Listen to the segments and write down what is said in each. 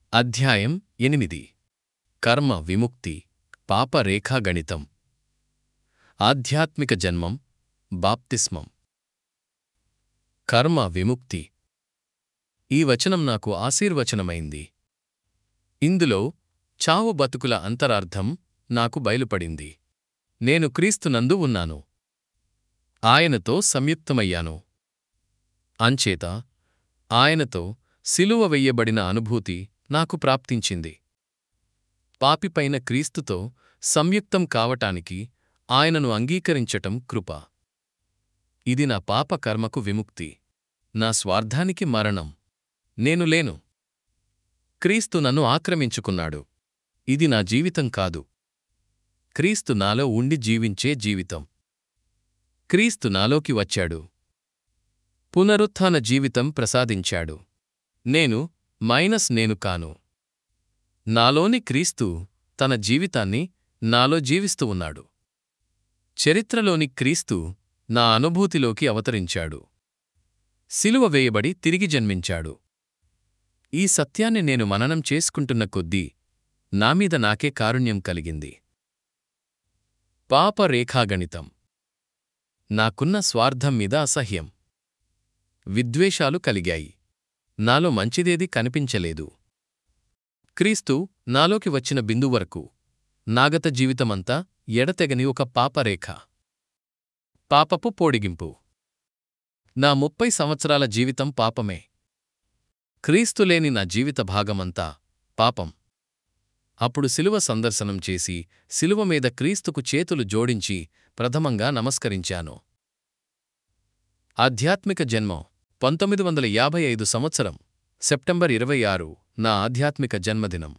అధ్యాయం ఎనిమిది కర్మ విముక్తి పాప రేఖాగణితం ఆధ్యాత్మిక జన్మం బాప్తిస్మం కర్మ విముక్తి ఈ వచనం నాకు ఆశీర్వచనమైంది ఇందులో చావు బతుకుల అంతరార్థం నాకు బయలుపడింది నేను క్రీస్తునందు ఉన్నాను ఆయనతో సంయుక్తమయ్యాను అంచేత ఆయనతో సిలువ వెయ్యబడిన అనుభూతి నాకు ప్రాప్తించింది పాపిపైన క్రీస్తుతో సంయుక్తం కావటానికి ఆయనను అంగీకరించటం కృప ఇది నా పాప కర్మకు విముక్తి నా స్వార్థానికి మరణం నేను లేను క్రీస్తు నన్ను ఆక్రమించుకున్నాడు ఇది నా జీవితం కాదు క్రీస్తు నాలో ఉండి జీవించే జీవితం క్రీస్తు నాలోకి వచ్చాడు పునరుత్థాన జీవితం ప్రసాదించాడు నేను మైనస్ నేను కాను నాలోని క్రీస్తు తన జీవితాన్ని నాలో జీవిస్తూ ఉన్నాడు చరిత్రలోని క్రీస్తు నా అనుభూతిలోకి అవతరించాడు సిలువ వేయబడి తిరిగి జన్మించాడు ఈ సత్యాన్ని నేను మననం చేసుకుంటున్న కొద్దీ నామీద నాకే కారుణ్యం కలిగింది పాప రేఖాగణితం నాకున్న స్వార్థం మీద అసహ్యం విద్వేషాలు కలిగాయి నాలో మంచిదేది కనిపించలేదు క్రీస్తు నాలోకి వచ్చిన బిందు వరకు నాగత జీవితమంతా ఎడతెగని ఒక పాపరేఖ పాపపు పోడిగింపు నా ముప్పై సంవత్సరాల జీవితం పాపమే క్రీస్తులేని నా జీవిత భాగమంతా పాపం అప్పుడు శిలువ సందర్శనం చేసి శిలువ మీద క్రీస్తుకు చేతులు జోడించి ప్రథమంగా నమస్కరించాను ఆధ్యాత్మిక జన్మం పంతొమ్మిది వందల యాభై ఐదు సంవత్సరం సెప్టెంబర్ ఇరవై ఆరు నా ఆధ్యాత్మిక జన్మదినం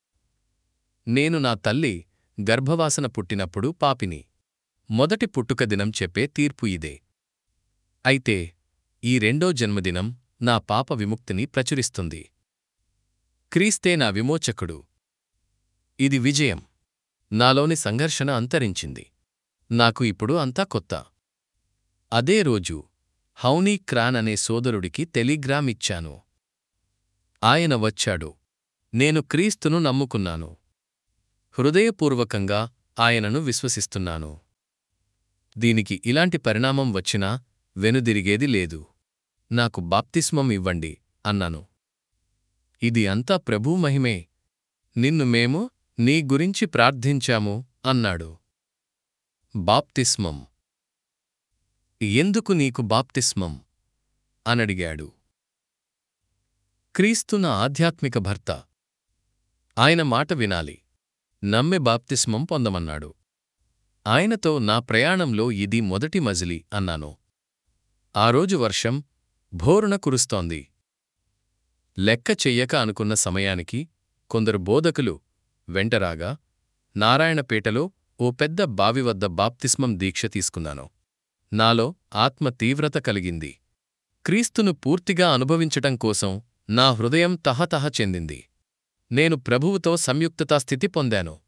నేను నా తల్లి గర్భవాసన పుట్టినప్పుడు పాపిని మొదటి పుట్టుక దినం చెప్పే తీర్పు ఇదే అయితే ఈ రెండో జన్మదినం నా పాప విముక్తిని ప్రచురిస్తుంది క్రీస్తే నా విమోచకుడు ఇది విజయం నాలోని సంఘర్షణ అంతరించింది నాకు ఇప్పుడు అంతా కొత్త అదే రోజు హౌనీ క్రాన్ అనే సోదరుడికి టెలిగ్రామ్ ఇచ్చాను ఆయన వచ్చాడు నేను క్రీస్తును నమ్ముకున్నాను హృదయపూర్వకంగా ఆయనను విశ్వసిస్తున్నాను దీనికి ఇలాంటి పరిణామం వచ్చినా వెనుదిరిగేది లేదు నాకు బాప్తిస్మం ఇవ్వండి అన్నాను ఇది అంతా ప్రభూ మహిమే నిన్ను మేము నీ గురించి ప్రార్థించాము అన్నాడు బాప్తిస్మం ఎందుకు నీకు బాప్తిస్మం అనడిగాడు క్రీస్తు నా ఆధ్యాత్మిక భర్త ఆయన మాట వినాలి నమ్మె బాప్తిస్మం పొందమన్నాడు ఆయనతో నా ప్రయాణంలో ఇది మొదటి మజిలి అన్నాను ఆ రోజు వర్షం భోరున కురుస్తోంది లెక్క చెయ్యక అనుకున్న సమయానికి కొందరు బోధకులు వెంటరాగా నారాయణపేటలో ఓ పెద్ద బావి వద్ద బాప్తిస్మం దీక్ష తీసుకున్నాను నాలో ఆత్మ తీవ్రత కలిగింది క్రీస్తును పూర్తిగా అనుభవించటం కోసం నా హృదయం తహతహ చెందింది నేను ప్రభువుతో సంయుక్తతా స్థితి పొందాను